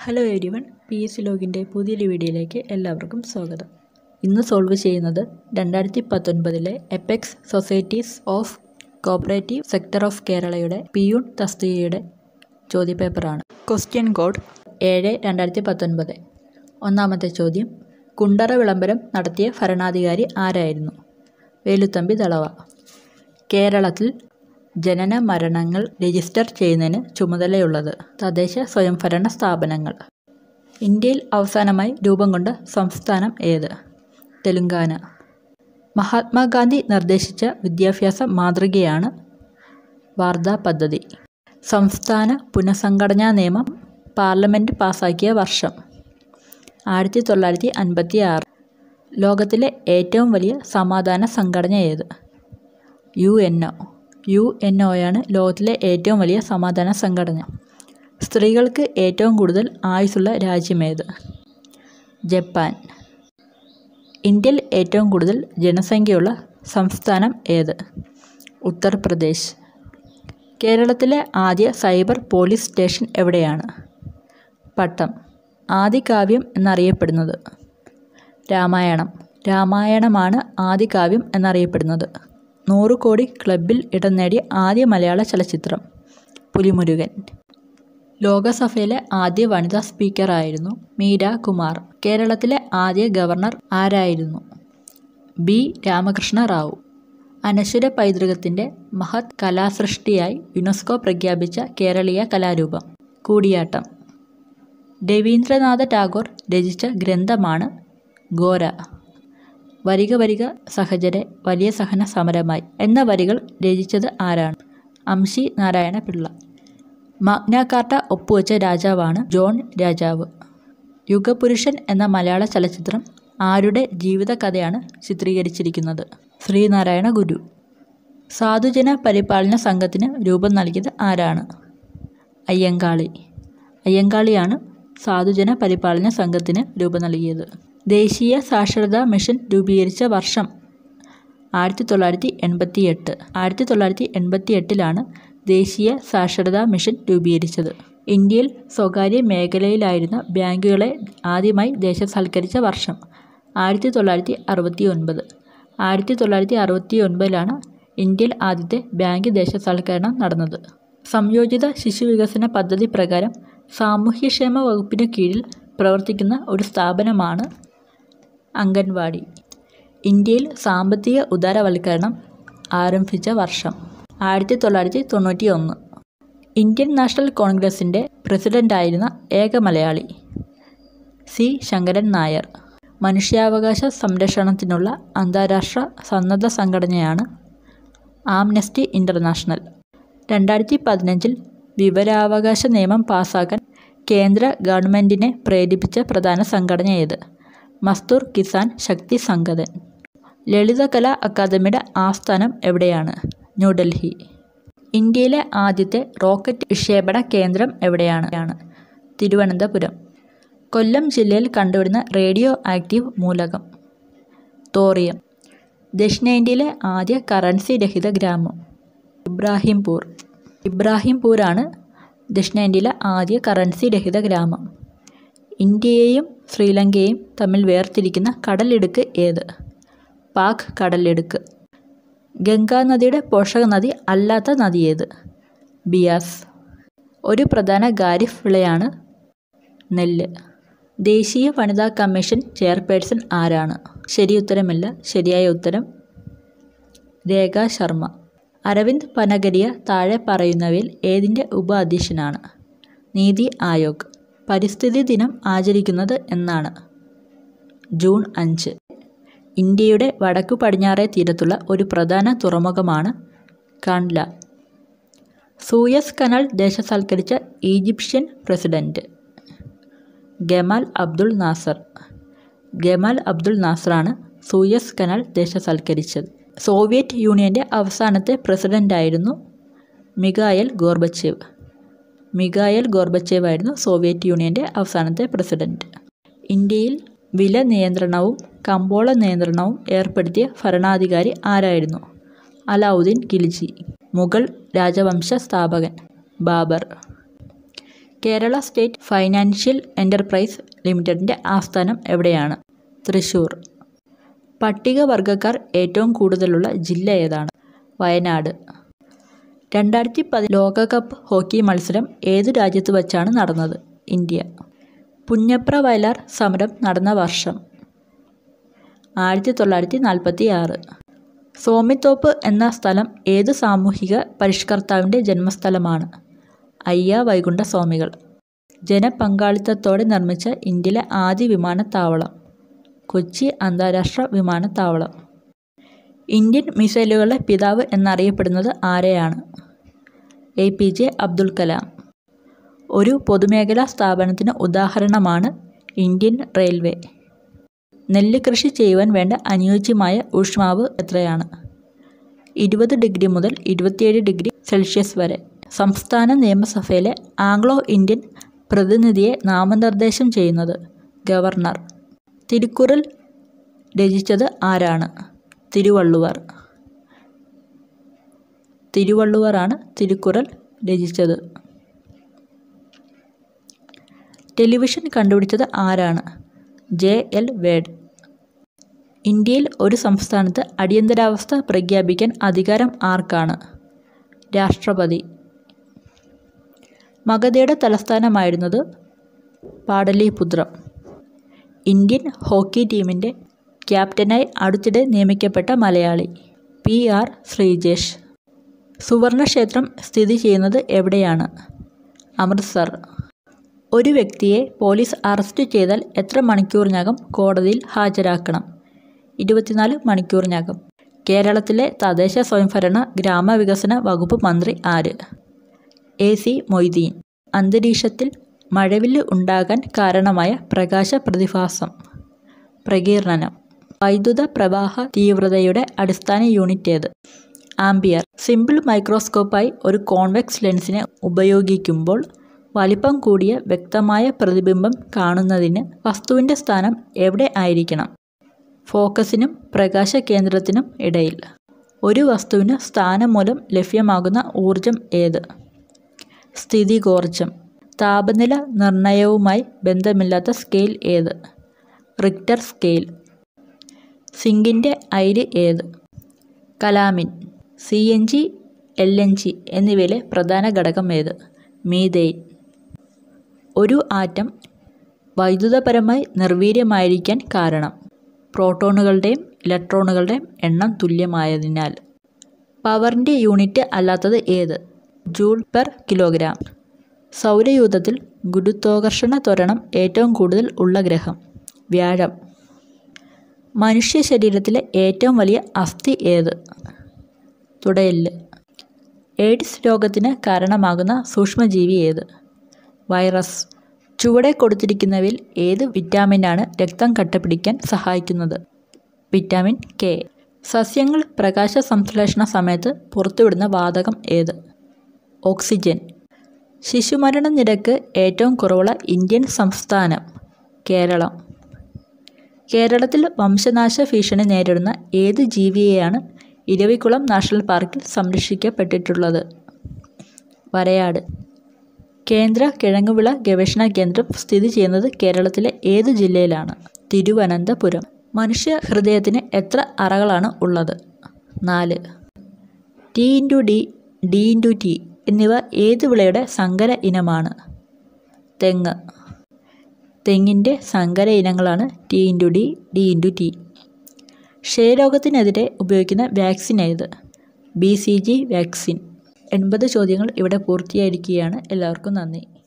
hello everyone P S C ലോഗിൻ്റെ പുതിയൊരു വീഡിയോയിലേക്ക് എല്ലാവർക്കും സ്വാഗതം ഇന്ന് സോൾവ് ചെയ്യുന്നത് രണ്ടായിരത്തി പത്തൊൻപതിലെ apex societies of cooperative sector of കേരളയുടെ പിയൂൺ തസ്തികയുടെ ചോദ്യപേപ്പറാണ് ക്വസ്റ്റ്യൻ കോഡ് ഏഴ് രണ്ടായിരത്തി പത്തൊൻപത് ഒന്നാമത്തെ ചോദ്യം കുണ്ടറ വിളംബരം നടത്തിയ ഭരണാധികാരി ആരായിരുന്നു വേലുത്തമ്പി ദളവ കേരളത്തിൽ ജനന മരണങ്ങൾ രജിസ്റ്റർ ചെയ്യുന്നതിന് ചുമതലയുള്ളത് തദ്ദേശ സ്വയംഭരണ സ്ഥാപനങ്ങൾ ഇന്ത്യയിൽ അവസാനമായി രൂപം കൊണ്ട സംസ്ഥാനം ഏത് തെലുങ്കാന മഹാത്മാഗാന്ധി നിർദ്ദേശിച്ച വിദ്യാഭ്യാസ മാതൃകയാണ് വാർധ പദ്ധതി സംസ്ഥാന പുനഃസംഘടനാ നിയമം പാർലമെൻറ്റ് പാസാക്കിയ വർഷം ആയിരത്തി തൊള്ളായിരത്തി അൻപത്തി ആറ് ലോകത്തിലെ ഏറ്റവും വലിയ സമാധാന സംഘടന ഏത് U N O U N ഒയാണ് ലോകത്തിലെ ഏറ്റവും വലിയ സമാധാന സംഘടന സ്ത്രീകൾക്ക് ഏറ്റവും കൂടുതൽ ആയുസ്സുള്ള രാജ്യമേത് ജപ്പാൻ ഇന്ത്യയിൽ ഏറ്റവും കൂടുതൽ ജനസംഖ്യയുള്ള സംസ്ഥാനം ഏത് ഉത്തർപ്രദേശ് കേരളത്തിലെ ആദ്യ സൈബർ പോലീസ് സ്റ്റേഷൻ എവിടെയാണ് പട്ടം ആദികാവ്യം എന്നറിയപ്പെടുന്നത് രാമായണം രാമായണമാണ് ആദികാവ്യം എന്നറിയപ്പെടുന്നത് നൂറ് കോടി ക്ലബിൽ ഇടം നേടിയ ആദ്യ മലയാള ചലച്ചിത്രം പുലിമുരുകൻ ലോകസഭയിലെ ആദ്യ വനിതാ സ്പീക്കറായിരുന്നു മീര കുമാർ കേരളത്തിലെ ആദ്യ ഗവർണർ ആരായിരുന്നു ബി രാമകൃഷ്ണ റാവു അനശ്വര പൈതൃകത്തിൻ്റെ മഹത് കലാസൃഷ്ടിയായി യുനെസ്കോ പ്രഖ്യാപിച്ച കേരളീയ കലാരൂപം കൂടിയാട്ടം രവീന്ദ്രനാഥ ടാഗോർ രചിച്ച ഗ്രന്ഥമാണ് ഗോര വരിക വരിക സഹചരെ വലിയ സഹന സമരമായി എന്ന വരികൾ രചിച്ചത് ആരാണ് അംശി നാരായണ പിള്ള മാഗ്ന കാർട്ട ഒപ്പുവെച്ച രാജാവാണ് ജോൺ രാജാവ് യുഗപുരുഷൻ എന്ന മലയാള ചലച്ചിത്രം ആരുടെ ജീവിതകഥയാണ് ചിത്രീകരിച്ചിരിക്കുന്നത് ശ്രീനാരായണ ഗുരു സാധുജന പരിപാലന സംഘത്തിന് രൂപം നൽകിയത് ആരാണ് അയ്യങ്കാളി അയ്യങ്കാളിയാണ് സാധുജന പരിപാലന സംഘത്തിന് രൂപം നൽകിയത് ദേശീയ സാക്ഷരതാ മിഷൻ രൂപീകരിച്ച വർഷം ആയിരത്തി തൊള്ളായിരത്തി എൺപത്തി എട്ട് ആയിരത്തി തൊള്ളായിരത്തി എൺപത്തി എട്ടിലാണ് ദേശീയ സാക്ഷരതാ മിഷൻ രൂപീകരിച്ചത് ഇന്ത്യയിൽ സ്വകാര്യ മേഖലയിലായിരുന്ന ബാങ്കുകളെ ആദ്യമായി ദേശസാൽക്കരിച്ച വർഷം ആയിരത്തി തൊള്ളായിരത്തി അറുപത്തി ഒൻപത് ആയിരത്തി തൊള്ളായിരത്തി അറുപത്തി ഒൻപതിലാണ് ഇന്ത്യയിൽ ആദ്യത്തെ ബാങ്ക് ദേശസാൽക്കരണം നടന്നത് സംയോജിത ശിശു വികസന പദ്ധതി പ്രകാരം സാമൂഹ്യക്ഷേമ വകുപ്പിന് കീഴിൽ പ്രവർത്തിക്കുന്ന ഒരു സ്ഥാപനമാണ് അംഗൻവാടി ഇന്ത്യയിൽ സാമ്പത്തിക ഉദാരവൽക്കരണം ആരംഭിച്ച വർഷം ആയിരത്തി തൊള്ളായിരത്തി തൊണ്ണൂറ്റി ഒന്ന് ഇന്ത്യൻ നാഷണൽ കോൺഗ്രസിൻ്റെ പ്രസിഡൻ്റായിരുന്ന ഏക മലയാളി സി ശങ്കരൻ നായർ മനുഷ്യാവകാശ സംരക്ഷണത്തിനുള്ള അന്താരാഷ്ട്ര സന്നദ്ധ സംഘടനയാണ് ആംനെസ്റ്റി ഇൻ്റർനാഷണൽ രണ്ടായിരത്തി പതിനഞ്ചിൽ വിവരാവകാശ നിയമം പാസാക്കാൻ കേന്ദ്ര ഗവൺമെൻറ്റിനെ പ്രേരിപ്പിച്ച പ്രധാന സംഘടന ഏത് മസ്തൂർ കിസാൻ ശക്തി സംഘതൻ ലളിതകലാ അക്കാദമിയുടെ ആസ്ഥാനം എവിടെയാണ് ന്യൂഡൽഹി ഇന്ത്യയിലെ ആദ്യത്തെ റോക്കറ്റ് വിക്ഷേപണ കേന്ദ്രം എവിടെയാണ് തിരുവനന്തപുരം കൊല്ലം ജില്ലയിൽ കണ്ടുവരുന്ന റേഡിയോ ആക്റ്റീവ് മൂലകം തോറിയം ദക്ഷിണേന്ത്യയിലെ ആദ്യ കറൻസി രഹിത ഗ്രാമം ഇബ്രാഹിംപൂർ ഇബ്രാഹിംപൂരാണ് ദക്ഷിണേന്ത്യയിലെ ആദ്യ കറൻസി രഹിത ഗ്രാമം ഇന്ത്യയെയും ശ്രീലങ്കയെയും തമ്മിൽ വേർതിരിക്കുന്ന കടലിടുക്ക് ഏത് പാക് കടലിടുക്ക് ഗംഗാ നദിയുടെ പോഷക നദി അല്ലാത്ത നദി ഏത് ബിയാസ് ഒരു പ്രധാന ഖാരിഫ് വിളയാണ് നെല്ല് ദേശീയ വനിതാ കമ്മീഷൻ ചെയർപേഴ്സൺ ആരാണ് ശരി ഉത്തരമില്ല ശരിയായ ഉത്തരം രേഖ ശർമ്മ അരവിന്ദ് പനഗരിയ താഴെ പറയുന്നവയിൽ ഏതിൻ്റെ ഉപ അധ്യക്ഷനാണ് നീതി ആയോഗ് പരിസ്ഥിതി ദിനം ആചരിക്കുന്നത് എന്നാണ് ജൂൺ അഞ്ച് ഇന്ത്യയുടെ വടക്കു പടിഞ്ഞാറേ തീരത്തുള്ള ഒരു പ്രധാന തുറമുഖമാണ് കാണ്ല സൂയസ് കനാൽ ദേശസാൽക്കരിച്ച Egyptian president Gamal Abdul Nasser Gamal Abdul നാസറാണ് സൂയസ് കനാൽ ദേശസാൽക്കരിച്ചത് സോവിയറ്റ് യൂണിയൻ്റെ അവസാനത്തെ പ്രസിഡൻ്റായിരുന്നു മിഗായൽ ഗോർബച്ചേവ് മിഗായൽ ഗോർബച്ചേവ് ആയിരുന്നു സോവിയറ്റ് യൂണിയൻ്റെ അവസാനത്തെ പ്രസിഡന്റ് ഇന്ത്യയിൽ വില നിയന്ത്രണവും കമ്പോള നിയന്ത്രണവും ഏർപ്പെടുത്തിയ ഭരണാധികാരി ആരായിരുന്നു അലാവുദ്ദീൻ ഖിൽജി മുഗൾ രാജവംശ സ്ഥാപകൻ Babur Kerala state financial enterprise ലിമിറ്റഡിൻ്റെ ആസ്ഥാനം എവിടെയാണ് തൃശ്ശൂർ പട്ടികവർഗക്കാർ ഏറ്റവും കൂടുതലുള്ള ജില്ല ഏതാണ് വയനാട് രണ്ടായിരത്തി പതി ലോകകപ്പ് ഹോക്കി മത്സരം ഏതു രാജ്യത്ത് വച്ചാണ് നടന്നത് ഇന്ത്യ പുന്നപ്ര വയലാർ സമരം നടന്ന വർഷം ആയിരത്തി തൊള്ളായിരത്തി നാൽപ്പത്തി ആറ് സോമിത്തോപ്പ് എന്ന സ്ഥലം ഏത് സാമൂഹിക പരിഷ്കർത്താവിൻ്റെ ജന്മസ്ഥലമാണ് അയ്യ വൈകുണ്ഠ സ്വാമികൾ ജനപങ്കാളിത്തത്തോടെ നിർമ്മിച്ച ഇന്ത്യയിലെ ആദ്യ വിമാനത്താവളം കൊച്ചി അന്താരാഷ്ട്ര വിമാനത്താവളം ഇന്ത്യൻ മിസൈലുകളുടെ പിതാവ് എന്നറിയപ്പെടുന്നത് ആരെയാണ് A P J Abdul Kalam ഒരു പൊതുമേഖലാ സ്ഥാപനത്തിന് ഉദാഹരണമാണ് ഇന്ത്യൻ റെയിൽവേ നെല്ല് കൃഷി ചെയ്യുവാൻ വേണ്ട അനുയോജ്യമായ ഊഷ്മാവ് എത്രയാണ് ഇരുപത് ഡിഗ്രി മുതൽ ഇരുപത്തിയേഴ് ഡിഗ്രി സെൽഷ്യസ് വരെ സംസ്ഥാന നിയമസഭയിലെ ആംഗ്ലോ ഇന്ത്യൻ പ്രതിനിധിയെ നാമനിർദ്ദേശം ചെയ്യുന്നത് ഗവർണർ തിരുക്കുറൽ രചിച്ചത് ആരാണ് തിരുവള്ളുവർ തിരുവള്ളുവറാണ് തിരുക്കുറൽ രചിച്ചത് ടെലിവിഷൻ കണ്ടുപിടിച്ചത് ആരാണ് ജെ എൽ വേഡ് ഇന്ത്യയിൽ ഒരു സംസ്ഥാനത്ത് അടിയന്തരാവസ്ഥ പ്രഖ്യാപിക്കാൻ അധികാരം ആർക്കാണ് രാഷ്ട്രപതി മഗധയുടെ തലസ്ഥാനമായിരുന്നത് പാടലിപുത്രം ഇന്ത്യൻ ഹോക്കി ടീമിൻ്റെ ക്യാപ്റ്റനായി അടുത്തിടെ നിയമിക്കപ്പെട്ട മലയാളി പി ആർ ശ്രീജേഷ് സുവർണക്ഷേത്രം സ്ഥിതി ചെയ്യുന്നത് എവിടെയാണ് അമൃത്സർ ഒരു വ്യക്തിയെ പോലീസ് അറസ്റ്റ് ചെയ്താൽ എത്ര മണിക്കൂറിനകം കോടതിയിൽ ഹാജരാക്കണം ഇരുപത്തിനാല് മണിക്കൂറിനകം കേരളത്തിലെ തദ്ദേശ സ്വയംഭരണ ഗ്രാമവികസന വകുപ്പ് മന്ത്രി ആര് എ സി മൊയ്തീൻ അന്തരീക്ഷത്തിൽ മഴവില്ല് ഉണ്ടാകാൻ കാരണമായ പ്രകാശ പ്രതിഭാസം പ്രകീർണനം വൈദ്യുത പ്രവാഹ തീവ്രതയുടെ അടിസ്ഥാന യൂണിറ്റ് ഏത് ആംബിയർ സിമ്പിൾ മൈക്രോസ്കോപ്പായി ഒരു കോൺവെക്സ് ലെൻസിനെ ഉപയോഗിക്കുമ്പോൾ വലിപ്പം കൂടിയ വ്യക്തമായ പ്രതിബിംബം കാണുന്നതിന് വസ്തുവിൻ്റെ സ്ഥാനം എവിടെ ആയിരിക്കണം ഫോക്കസിനും പ്രകാശ കേന്ദ്രത്തിനും ഇടയിൽ ഒരു വസ്തുവിന് സ്ഥാനം മൂലം ലഭ്യമാകുന്ന ഊർജം ഏത് സ്ഥിതികോർജം താപനില നിർണയവുമായി ബന്ധമില്ലാത്ത സ്കെയിൽ ഏത് റിക്ടർ സ്കെയിൽ സിങ്കിൻ്റെ അയിര് ഏത് calamine C N G L N G എന്നിവയിലെ പ്രധാന ഘടകം ഏത് മീതെയിൻ ഒരു ആറ്റം വൈദ്യുതപരമായി നിർവീര്യമായിരിക്കാൻ കാരണം പ്രോട്ടോണുകളുടെയും ഇലക്ട്രോണുകളുടെയും എണ്ണം തുല്യമായതിനാൽ പവറിൻ്റെ യൂണിറ്റ് അല്ലാത്തത് ഏത് ജൂൾ പെർ കിലോഗ്രാം സൗരയൂഥത്തിൽ ഗുരുത്വാകർഷണ ത്വരണം ഏറ്റവും കൂടുതൽ ഉള്ള ഗ്രഹം വ്യാഴം മനുഷ്യ ശരീരത്തിലെ ഏറ്റവും വലിയ അസ്ഥി ഏത് തുടയെല്ല് എയ്ഡ്സ് രോഗത്തിന് കാരണമാകുന്ന സൂക്ഷ്മജീവി ഏത് വൈറസ് ചുവടെ കൊടുത്തിരിക്കുന്നവയിൽ ഏത് വിറ്റാമിനാണ് രക്തം കട്ടപിടിക്കാൻ സഹായിക്കുന്നത് വിറ്റാമിൻ കെ സസ്യങ്ങൾ പ്രകാശ സംശ്ലേഷണ സമയത്ത് പുറത്തുവിടുന്ന വാതകം ഏത് ഓക്സിജൻ ശിശുമരണ നിരക്ക് ഏറ്റവും കുറവുള്ള ഇന്ത്യൻ സംസ്ഥാനം കേരളം കേരളത്തിൽ വംശനാശ ഭീഷണി നേരിടുന്ന ഏത് ജീവിയെയാണ് ഇരവികുളം നാഷണൽ പാർക്കിൽ സംരക്ഷിക്കപ്പെട്ടിട്ടുള്ളത് വരയാട് കേന്ദ്ര കിഴങ്ങുവിള ഗവേഷണ കേന്ദ്രം സ്ഥിതി ചെയ്യുന്നത് കേരളത്തിലെ ഏത് ജില്ലയിലാണ് തിരുവനന്തപുരം മനുഷ്യ ഹൃദയത്തിന് എത്ര അറകളാണ് ഉള്ളത് നാല് T into D D into T എന്നിവ ഏത് വിളയുടെ സങ്കര ഇനമാണ് തെങ്ങ് തെങ്ങിൻ്റെ സങ്കര ഇനങ്ങളാണ് T into D D into T ക്ഷയരോഗത്തിനെതിരെ ഉപയോഗിക്കുന്ന വാക്സിൻ ഏത് ബി സി ജി വാക്സിൻ എൺപത് ചോദ്യങ്ങൾ ഇവിടെ പൂർത്തിയായിരിക്കുകയാണ് എല്ലാവർക്കും നന്ദി